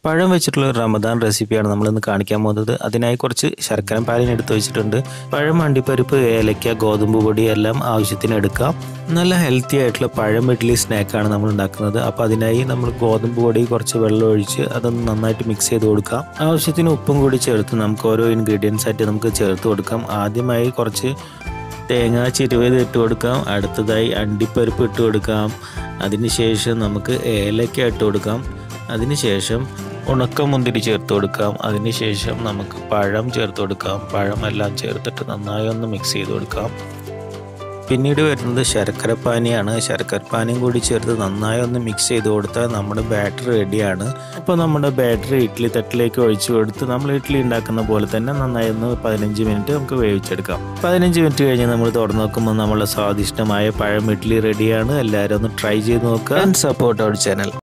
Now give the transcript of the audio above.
പഴം വെച്ചിട്ടുള്ള ഒരു റമദാൻ റെസിപ്പിയാണ് നമ്മളിന്ന് കാണിക്കാൻ പോകുന്നത് അതിനായി കുറച്ച് ശർക്കര പാലിന് എടുത്ത് വെച്ചിട്ടുണ്ട് പഴം അണ്ടിപ്പരിപ്പ് ഏലക്ക ഗോതമ്പ് പൊടി എല്ലാം ആവശ്യത്തിന് എടുക്കാം നല്ല ഹെൽത്തി ആയിട്ടുള്ള പഴം ഇഡ്ഡലി സ്നാക്കാണ് നമ്മൾ ഉണ്ടാക്കുന്നത് അപ്പോൾ അതിനായി നമ്മൾ ഗോതമ്പ് പൊടി കുറച്ച് വെള്ളം ഒഴിച്ച് അതൊന്ന് നന്നായിട്ട് മിക്സ് ചെയ്ത് കൊടുക്കാം ആവശ്യത്തിന് ഉപ്പും കൂടി ചേർത്ത് നമുക്ക് ഓരോ ഇൻഗ്രീഡിയൻസ് ആയിട്ട് നമുക്ക് ചേർത്ത് കൊടുക്കാം ആദ്യമായി കുറച്ച് തേങ്ങ ചിരുവത് ഇട്ട് കൊടുക്കാം അടുത്തതായി അണ്ടിപ്പരിപ്പ് ഇട്ട് കൊടുക്കാം അതിനുശേഷം നമുക്ക് ഏലക്ക ഇട്ട് കൊടുക്കാം അതിനുശേഷം ഉണക്കമുന്തിരി ചേർത്ത് കൊടുക്കാം അതിനുശേഷം നമുക്ക് പഴം ചേർത്ത് കൊടുക്കാം പഴമെല്ലാം ചേർത്തിട്ട് നന്നായി ഒന്ന് മിക്സ് ചെയ്ത് കൊടുക്കാം പിന്നീട് വരുന്നത് ശർക്കരപ്പാനിയാണ് ശർക്കരപ്പാനിയും കൂടി ചേർത്ത് നന്നായി ഒന്ന് മിക്സ് ചെയ്ത് കൊടുത്താൽ നമ്മുടെ ബാറ്റർ റെഡിയാണ് അപ്പോൾ നമ്മുടെ ബാറ്ററി ഇഡ്ഡലി തട്ടിലേക്ക് ഒഴിച്ചു കൊടുത്ത് നമ്മൾ ഇഡ്ഡലി ഉണ്ടാക്കുന്ന പോലെ തന്നെ നന്നായി ഒന്ന് പതിനഞ്ച് മിനിറ്റ് നമുക്ക് വേവിച്ചെടുക്കാം പതിനഞ്ച് മിനിറ്റ് കഴിഞ്ഞ് നമ്മൾ തുറന്ന് നോക്കുമ്പോൾ നമ്മളെ സ്വാദിഷ്ടമായ പഴം ഇഡ്ഡലി റെഡിയാണ് എല്ലാവരും ഒന്ന് ട്രൈ ചെയ്ത് നോക്കുക സപ്പോർട്ട് അവർ ചാനൽ